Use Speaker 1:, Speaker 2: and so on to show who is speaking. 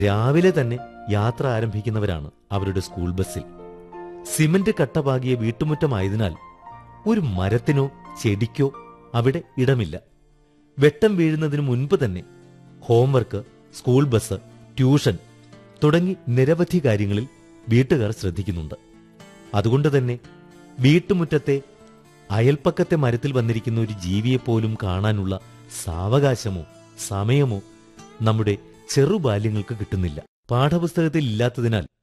Speaker 1: രാവിലെ തന്നെ യാത്ര ആരംഭിക്കുന്നവരാണ് അവരുടെ സ്കൂൾ ബസ്സിൽ സിമന്റ് കട്ടപാകിയ വീട്ടുമുറ്റമായതിനാൽ ഒരു മരത്തിനോ ചെടിക്കോ അവിടെ ഇടമില്ല വെട്ടം വീഴുന്നതിന് മുൻപ് തന്നെ ഹോംവർക്ക് സ്കൂൾ ബസ് ട്യൂഷൻ തുടങ്ങി നിരവധി കാര്യങ്ങളിൽ വീട്ടുകാർ ശ്രദ്ധിക്കുന്നുണ്ട് അതുകൊണ്ട് തന്നെ വീട്ടുമുറ്റത്തെ അയൽപ്പക്കത്തെ മരത്തിൽ വന്നിരിക്കുന്ന ഒരു ജീവിയെപ്പോലും കാണാനുള്ള സാവകാശമോ സമയമോ നമ്മുടെ ചെറുബാല്യങ്ങൾക്ക് കിട്ടുന്നില്ല പാഠപുസ്തകത്തിൽ ഇല്ലാത്തതിനാൽ